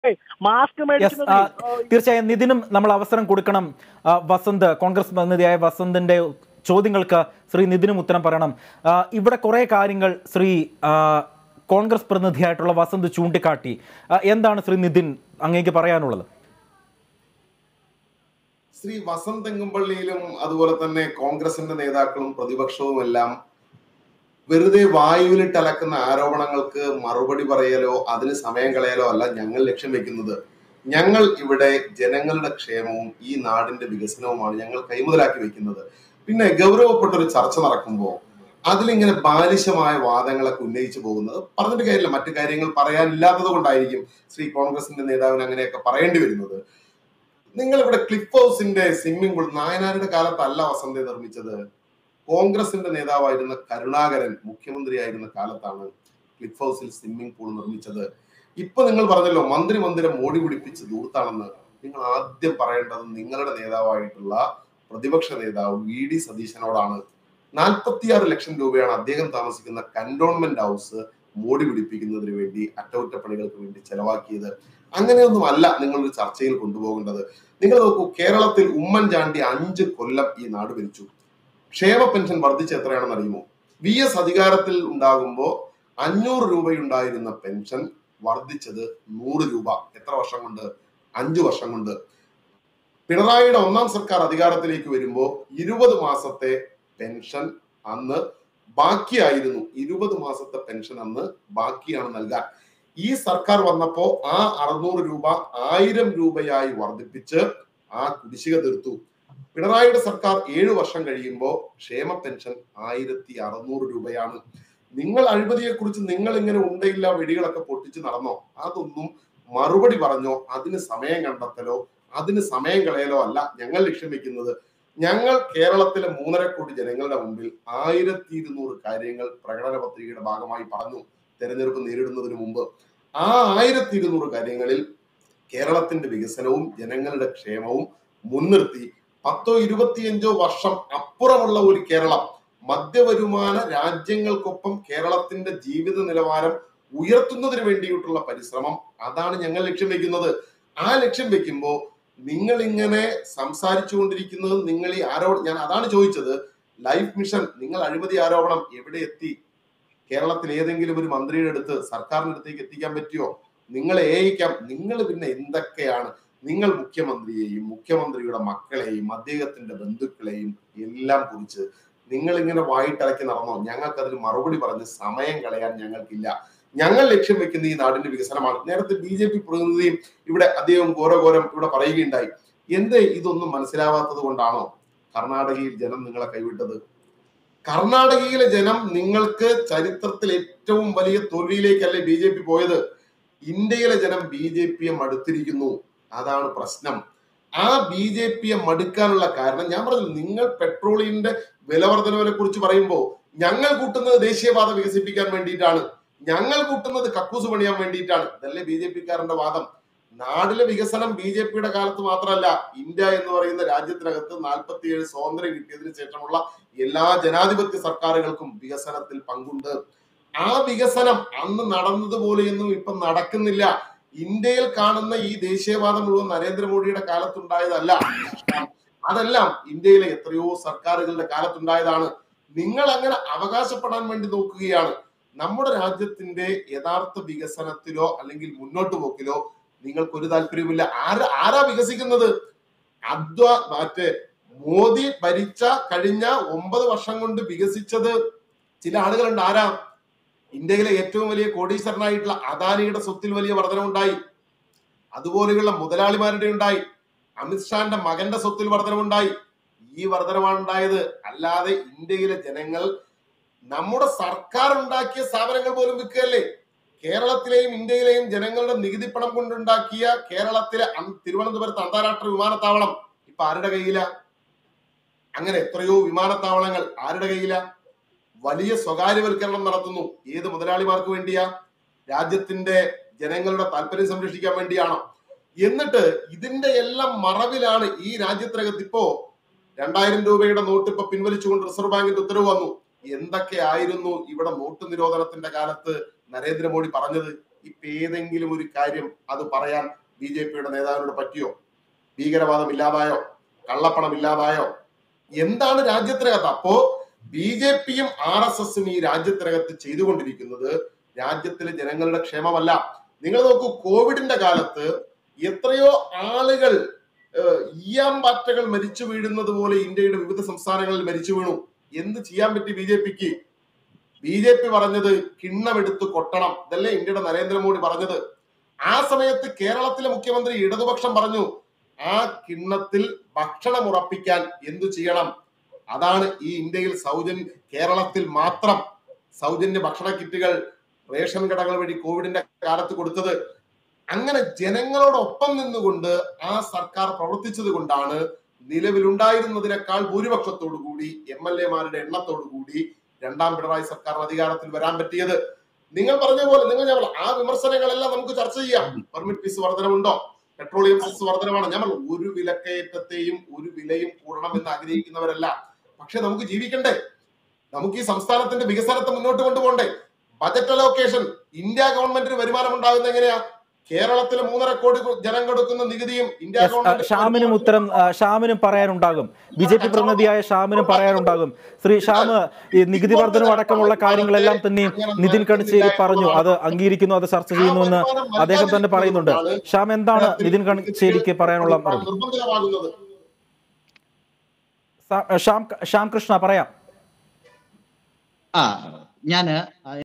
mask yes മേടിക്കുന്നത് തീർച്ചയായും നിതിനും നമ്മൾ അവസരം കൊടുക്കണം ആ, വസന്ത് കോൺഗ്രസ് പ്രതിനിധിയായ വസന്തിന്റെ ചോദ്യങ്ങൾക്ക് ശ്രീ നിതിനും ഉത്തരം പറയണം ആ, ഇവിടെ കുറേ കാര്യങ്ങൾ ശ്രീ ആ, കോൺഗ്രസ് പ്രതിനിധിയായിട്ടുള്ള വസന്ത് ചൂണ്ടിക്കാട്ടി ആ, എന്താണ് ശ്രീ നിതിൻ അങ്ങേക്ക് പറയാനുള്ളത് ശ്രീ വസന്ത് തെങ്ങുംപള്ളിയിലും അതുപോലെ തന്നെ കോൺഗ്രസിന്റെ നേതാക്കളും പ്രതിപക്ഷവും എല്ലാം വെറുതെ വായുവിലിട്ട് അലക്കുന്ന ആരോപണങ്ങൾക്ക് മറുപടി പറയലോ അതിന് സമയം കളയലോ അല്ല ഞങ്ങൾ ലക്ഷ്യം വെക്കുന്നത് ഞങ്ങൾ ഇവിടെ ജനങ്ങളുടെ ക്ഷേമവും ഈ നാടിന്റെ വികസനവുമാണ് ഞങ്ങൾ കൈമുതലാക്കി വെക്കുന്നത് പിന്നെ ഗൗരവപ്പെട്ട ഒരു ചർച്ച നടക്കുമ്പോൾ അതിലിങ്ങനെ ബാലിശമായ വാദങ്ങളൊക്കെ ഉന്നയിച്ചു പോകുന്നത് പറഞ്ഞിട്ട് കാര്യമില്ല മറ്റു കാര്യങ്ങൾ പറയാനില്ലാത്തത് കൊണ്ടായിരിക്കും ശ്രീ കോൺഗ്രസിന്റെ നേതാവിന് അങ്ങനെയൊക്കെ പറയേണ്ടി വരുന്നത് നിങ്ങൾ ഇവിടെ ക്ലിഫ് ഹൗസിന്റെ സ്വിമ്മിംഗ് പൂൾ നായനാരുടെ കാലത്തല്ല വസന്തെ നിർമ്മിച്ചത് കോൺഗ്രസിന്റെ നേതാവായിരുന്ന കരുണാകരൻ മുഖ്യമന്ത്രിയായിരുന്ന കാലത്താണ് ക്ലിഫ് ഹൗസിൽ സ്വിമ്മിംഗ് പൂൾ നിർമ്മിച്ചത് ഇപ്പൊ നിങ്ങൾ പറഞ്ഞല്ലോ മന്ത്രി മന്ദിരം മോടി പിടിപ്പിച്ച് ദൂർത്താണെന്ന് നിങ്ങൾ ആദ്യം പറയേണ്ടത് നിങ്ങളുടെ നേതാവായിട്ടുള്ള പ്രതിപക്ഷ നേതാവ് വി ഡി സതീശനോടാണ് നാൽപ്പത്തിയാറ് ലക്ഷം രൂപയാണ് അദ്ദേഹം താമസിക്കുന്ന കന്റോൺമെന്റ് ഹൗസ് മോടി പിടിപ്പിക്കുന്നതിന് വേണ്ടി അറ്റകുറ്റപ്പണികൾക്ക് വേണ്ടി ചെലവാക്കിയത് അങ്ങനെയൊന്നും അല്ല നിങ്ങളൊരു ചർച്ചയിൽ കൊണ്ടുപോകേണ്ടത് നിങ്ങൾ നോക്കൂ കേരളത്തിൽ ഉമ്മൻചാണ്ടി അഞ്ച് കൊല്ലം ഈ നാട് ഭരിച്ചു ക്ഷേമ പെൻഷൻ വർദ്ധിച്ച് എത്രയാണെന്ന് അറിയുമോ വി എസ് അധികാരത്തിൽ ഉണ്ടാകുമ്പോൾ അഞ്ഞൂറ് രൂപയുണ്ടായിരുന്ന പെൻഷൻ വർദ്ധിച്ചത് നൂറ് രൂപ എത്ര വർഷം കൊണ്ട് അഞ്ചു വർഷം കൊണ്ട് പിണറായിയുടെ ഒന്നാം സർക്കാർ അധികാരത്തിലേക്ക് വരുമ്പോൾ ഇരുപത് മാസത്തെ പെൻഷൻ അന്ന് ബാക്കിയായിരുന്നു ഇരുപത് മാസത്തെ പെൻഷൻ അന്ന് ബാക്കിയാണ് നൽകാൻ ഈ സർക്കാർ വന്നപ്പോ ആ അറുന്നൂറ് രൂപ ആയിരം രൂപയായി വർദ്ധിപ്പിച്ച് ആ കുടിശ്ശിക തീർത്തു പിണറായിയുടെ സർക്കാർ ഏഴു വർഷം കഴിയുമ്പോൾ ക്ഷേമ പെൻഷൻ ആയിരത്തി അറുന്നൂറ് രൂപയാണ് നിങ്ങൾ അഴിമതിയെ കുറിച്ച് നിങ്ങൾ ഇങ്ങനെ ഉണ്ടയില്ല വെടികളൊക്കെ പൊട്ടിച്ച് നടന്നോ അതൊന്നും മറുപടി പറഞ്ഞോ അതിന് സമയം കണ്ടെത്തലോ അതിന് സമയം കളയലോ അല്ല ഞങ്ങൾ ലക്ഷ്യം വെക്കുന്നത് ഞങ്ങൾ കേരളത്തിലെ മൂന്നര കോടി ജനങ്ങളുടെ മുമ്പിൽ ആയിരത്തി ഇരുന്നൂറ് കാര്യങ്ങൾ പ്രകടന പത്രികയുടെ ഭാഗമായി പറഞ്ഞു തെരഞ്ഞെടുപ്പ് നേരിടുന്നതിന് മുമ്പ് ആ ആയിരത്തി ഇരുന്നൂറ് കാര്യങ്ങളിൽ കേരളത്തിന്റെ വികസനവും ജനങ്ങളുടെ ക്ഷേമവും മുൻനിർത്തി പത്തോ ഇരുപത്തിയഞ്ചോ വർഷം അപ്പുറമുള്ള ഒരു കേരളം മധ്യവരുമാന രാജ്യങ്ങൾക്കൊപ്പം കേരളത്തിന്റെ ജീവിത നിലവാരം ഉയർത്തുന്നതിന് വേണ്ടിയിട്ടുള്ള പരിശ്രമം അതാണ് ഞങ്ങൾ ലക്ഷ്യം വെക്കുന്നത് ആ ലക്ഷ്യം വെക്കുമ്പോൾ നിങ്ങൾ ഇങ്ങനെ സംസാരിച്ചു കൊണ്ടിരിക്കുന്നത് നിങ്ങൾ ഈ ആരോപണം ഞാൻ അതാണ് ചോദിച്ചത് ലൈഫ് മിഷൻ നിങ്ങൾ അഴിമതി ആരോപണം എവിടെ എത്തി കേരളത്തിൽ ഏതെങ്കിലും ഒരു മന്ത്രിയുടെ അടുത്ത് സർക്കാരിന്റെ അടുത്തേക്ക് എത്തിക്കാൻ പറ്റിയോ നിങ്ങൾ ഏയിക്കാം നിങ്ങൾ പിന്നെ എന്തൊക്കെയാണ് നിങ്ങൾ മുഖ്യമന്ത്രിയെയും മുഖ്യമന്ത്രിയുടെ മക്കളെയും അദ്ദേഹത്തിന്റെ ബന്ധുക്കളെയും എല്ലാം കുറിച്ച് നിങ്ങൾ ഇങ്ങനെ വായിട്ടിറക്കി നടന്നോ ഞങ്ങൾക്ക് അതിന് മറുപടി പറഞ്ഞ് സമയം കളയാൻ ഞങ്ങൾക്കില്ല ഞങ്ങൾ ലക്ഷ്യം വെക്കുന്ന ഈ നാടിന്റെ വികസനമാണ് നേരത്തെ ബി ജെ പി പ്രതിനിധിയും ഇവിടെ അദ്ദേഹം ഘോരഘോരം ഇവിടെ പറയുകയുണ്ടായി എന്ത് ഇതൊന്നും മനസ്സിലാവാത്തത് കൊണ്ടാണോ കർണാടകയിൽ ജനം നിങ്ങളെ കൈവിട്ടത് കർണാടകയിലെ ജനം നിങ്ങൾക്ക് ചരിത്രത്തിൽ ഏറ്റവും വലിയ തോൽവിയിലേക്കല്ലേ ബി ജെ പി പോയത് ഇന്ത്യയിലെ ജനം ബി ജെ പിയെ മടുത്തിരിക്കുന്നു അതാണ് പ്രശ്നം ആ ബി ജെ പിയെ മടുക്കാനുള്ള കാരണം ഞാൻ പറഞ്ഞു നിങ്ങൾ പെട്രോളിന്റെ വിലവർദ്ധനവിനെ കുറിച്ച് പറയുമ്പോൾ ഞങ്ങൾ കൂട്ടുന്നത് ദേശീയപാത വികസിപ്പിക്കാൻ വേണ്ടിയിട്ടാണ് ഞങ്ങൾ കൂട്ടുന്നത് കക്കൂസ് പണിയാൻ വേണ്ടിയിട്ടാണ് ഇതല്ലേ ബി ജെ പിക്കാരന്റെ വാദം നാടിലെ വികസനം ബി ജെ പിയുടെ കാലത്ത് മാത്രമല്ല ഇന്ത്യ എന്ന് പറയുന്ന രാജ്യത്തിനകത്ത് നാൽപ്പത്തിയേഴ് സ്വാതന്ത്ര്യം കിട്ടിയതിനു ശേഷമുള്ള എല്ലാ ജനാധിപത്യ സർക്കാരുകൾക്കും വികസനത്തിൽ പങ്കുണ്ട് ആ വികസനം അന്ന് നടന്നതുപോലെയൊന്നും ഇപ്പം നടക്കുന്നില്ല ഇന്ത്യയിൽ കാണുന്ന ഈ ദേശീയവാദം മുഴുവൻ നരേന്ദ്രമോദിയുടെ കാലത്തുണ്ടായതല്ല അതെല്ലാം ഇന്ത്യയിലെ എത്രയോ സർക്കാരുകളുടെ കാലത്തുണ്ടായതാണ് നിങ്ങൾ അങ്ങനെ അവകാശപ്പെടാൻ വേണ്ടി നോക്കുകയാണ് നമ്മുടെ രാജ്യത്തിന്റെ യഥാർത്ഥ വികസനത്തിലോ അല്ലെങ്കിൽ മുന്നോട്ട് പോക്കിലോ നിങ്ങൾക്ക് ഒരു താല്പര്യമില്ല ആരാ ആരാ വികസിക്കുന്നത് അദ്വ മറ്റേ മോദി ഭരിച്ച കഴിഞ്ഞ ഒമ്പത് വർഷം കൊണ്ട് വികസിച്ചത് ചില ആളുകളുണ്ട് ആരാ ഇന്ത്യയിലെ ഏറ്റവും വലിയ കോടീശ്വരനായിട്ടുള്ള അദാനിയുടെ സ്വത്തിൽ വലിയ വർധനവുണ്ടായി അതുപോലെയുള്ള മുതലാളിമാരുടെ ഉണ്ടായി അമിത്ഷാന്റെ മകന്റെ സ്വത്തിൽ വർധനവുണ്ടായി ഈ വർധനമാണ് ഉണ്ടായത് അല്ലാതെ ഇന്ത്യയിലെ ജനങ്ങൾ നമ്മുടെ സർക്കാർ ഉണ്ടാക്കിയ സ്ഥാപനങ്ങൾ പോലും വിൽക്കുകയല്ലേ കേരളത്തിലെയും ഇന്ത്യയിലെയും ജനങ്ങളുടെ നികുതി പണം കൊണ്ടുണ്ടാക്കിയ കേരളത്തിലെ അം- തിരുവനന്തപുരത്ത് അന്താരാഷ്ട്ര വിമാനത്താവളം ഇപ്പൊ ആരുടെ കയ്യില അങ്ങനെ എത്രയോ വിമാനത്താവളങ്ങൾ ആരുടെ കയ്യില വലിയ സ്വകാര്യവൽക്കരണം നടത്തുന്നു ഏത് മുതലാളിമാർക്ക് വേണ്ടിയാ രാജ്യത്തിന്റെ ജനങ്ങളുടെ താല്പര്യം സംരക്ഷിക്കാൻ വേണ്ടിയാണോ എന്നിട്ട് ഇതിന്റെ എല്ലാം മറവിലാണ് ഈ രാജ്യത്തിനകത്ത് ഇപ്പോ രണ്ടായിരം രൂപയുടെ നോട്ട് ഇപ്പൊ പിൻവലിച്ചുകൊണ്ട് റിസർവ് ബാങ്കിന്റെ ഉത്തരവ് വന്നു എന്തൊക്കെ ആയിരുന്നു ഇവിടെ നോട്ട് നിരോധനത്തിന്റെ കാലത്ത് നരേന്ദ്രമോദി പറഞ്ഞത് ഇപ്പൊ ഏതെങ്കിലും ഒരു കാര്യം അത് പറയാൻ ബി ജെ പിയുടെ നേതാവിനോട് പറ്റിയോ ഭീകരവാദം ഇല്ലാതായോ കള്ളപ്പണം ഇല്ലാതായോ എന്താണ് രാജ്യത്തിനകത്ത് അപ്പോ ബി ജെ പിയും ആർ എസ് എസും ഈ രാജ്യത്തിനകത്ത് ചെയ്തുകൊണ്ടിരിക്കുന്നത് രാജ്യത്തിലെ ജനങ്ങളുടെ ക്ഷേമമല്ല നിങ്ങൾ നോക്കൂ കോവിഡിന്റെ കാലത്ത് എത്രയോ ആളുകൾ ഏഹ്, ഈയാമ്പാറ്റകൾ മരിച്ചു വീഴുന്നത് പോലെ ഇന്ത്യയുടെ വിവിധ സംസ്ഥാനങ്ങളിൽ മരിച്ചു വീണു എന്ത് ചെയ്യാൻ പറ്റി ബി ജെ പിക്ക് ബി ജെ പി പറഞ്ഞത് കിണ്ണമെടുത്ത് കൊട്ടണം ഇതല്ലേ ഇന്ത്യയുടെ നരേന്ദ്രമോദി പറഞ്ഞത് ആ സമയത്ത് കേരളത്തിലെ മുഖ്യമന്ത്രി ഇടതുപക്ഷം പറഞ്ഞു ആ കിണ്ണത്തിൽ ഭക്ഷണം ഉറപ്പിക്കാൻ എന്തു ചെയ്യണം അതാണ് ഈ ഇന്ത്യയിൽ സൗജന്യ കേരളത്തിൽ മാത്രം സൗജന്യ ഭക്ഷണ കിറ്റുകൾ റേഷൻ കടകൾ വഴി കോവിഡിന്റെ കാലത്ത് കൊടുത്തത് അങ്ങനെ ജനങ്ങളോടൊപ്പം നിന്നുകൊണ്ട് ആ സർക്കാർ പ്രവർത്തിച്ചത് കൊണ്ടാണ് നിലവിലുണ്ടായിരുന്നതിനേക്കാൾ ഭൂരിപക്ഷത്തോടു കൂടി എം എൽ എമാരുടെ എണ്ണത്തോടു കൂടി രണ്ടാം പിണറായി സർക്കാർ അധികാരത്തിൽ വരാൻ പറ്റിയത് നിങ്ങൾ പറഞ്ഞ പോലെ നിങ്ങൾ ഞാൻ പറഞ്ഞ- ആ വിമർശനങ്ങളെല്ലാം നമുക്ക് ചർച്ച ചെയ്യാം പെർമിറ്റ് ഫീസ് വർധനമുണ്ടോ പെട്രോളിയം ഫീസ് വർധനമാണ് ഞാൻ പറഞ്ഞു ഒരു വിലക്കയറ്റത്തെയും ഒരു വിലയും കൂടണം എന്ന് ആഗ്രഹിക്കുന്നവരല്ല പക്ഷെ നമുക്ക് ജീവിക്കണ്ടേ നമുക്ക് ഈ സംസ്ഥാനത്തിന്റെ വികസനത്തെ മുന്നോട്ട് കൊണ്ടുപോകണ്ടേ ബജറ്റ് അലോക്കേഷൻ ഇന്ത്യ ഗവൺമെന്റിന് വരുമാനം ഉണ്ടാകുന്നത് എങ്ങനെയാ കേരളത്തിലെ മൂന്നര കോടി ജനം കൊടുക്കുന്ന നികുതിയും ഇന്ത്യ യെസ്, ആ, ഗവൺമെന്റ് ഷ്യാമിനും ഉത്തരം ആ, ഷ്യാമിനും പറയാനുണ്ടാകും ബി ജെ പി പ്രതിനിധിയായ ഷ്യാമിനും പറയാനുണ്ടാകും ശ്രീ ഷ്യാം ഈ നികുതി വർധനം അടക്കമുള്ള കാര്യങ്ങളെല്ലാം തന്നെ നിതിൻ കണിച്ചേരി പറഞ്ഞു അത് അംഗീകരിക്കുന്നു അത് ചർച്ച ചെയ്യുന്നുവെന്ന് അദ്ദേഹം തന്നെ പറയുന്നുണ്ട് ഷ്യാം എന്താണ് നിതിൻ കണിച്ചേരിക്ക് പറയാനുള്ള മറുപടി നിർബന്ധിതമാകുന്നത് സാ- ശ്യാം ശ്യാം കൃഷ്ണ പറയാം ആ ഞാന്